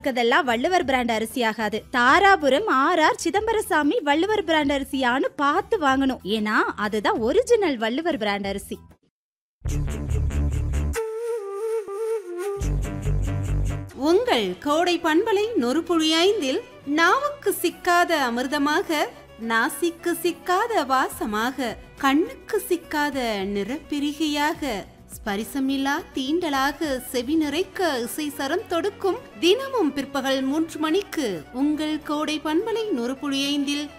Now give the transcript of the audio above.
இதெல்லாம் வள்ளுவர் பிராண்ட் அரிசி ஆகாது Dharapuram R R Chidambarasamy Valluvar brand அரிசியான்னு பார்த்து வாங்கணும் ஏன்னா அதுதான் ஒரிஜினல் வள்ளுவர் பிராண்ட் அரிசி உங்கள் கோடை பண்பலை நொறுபுழி ஐந்தில் நாவுக்கு சிக்காத அமிர்தமாக நாசிக்கு சிக்காத வாசமாக கண்ணுக்கு சிக்காத நிறப்பிரிகையாக ஸ்பரிசமில்லா தீண்டலாக செவி நிறைக்க இசை சரம் தொடுக்கும் தினமும் பிற்பகல் மூன்று மணிக்கு உங்கள் கோடை பண்பலை நொறுபுழி ஐந்தில்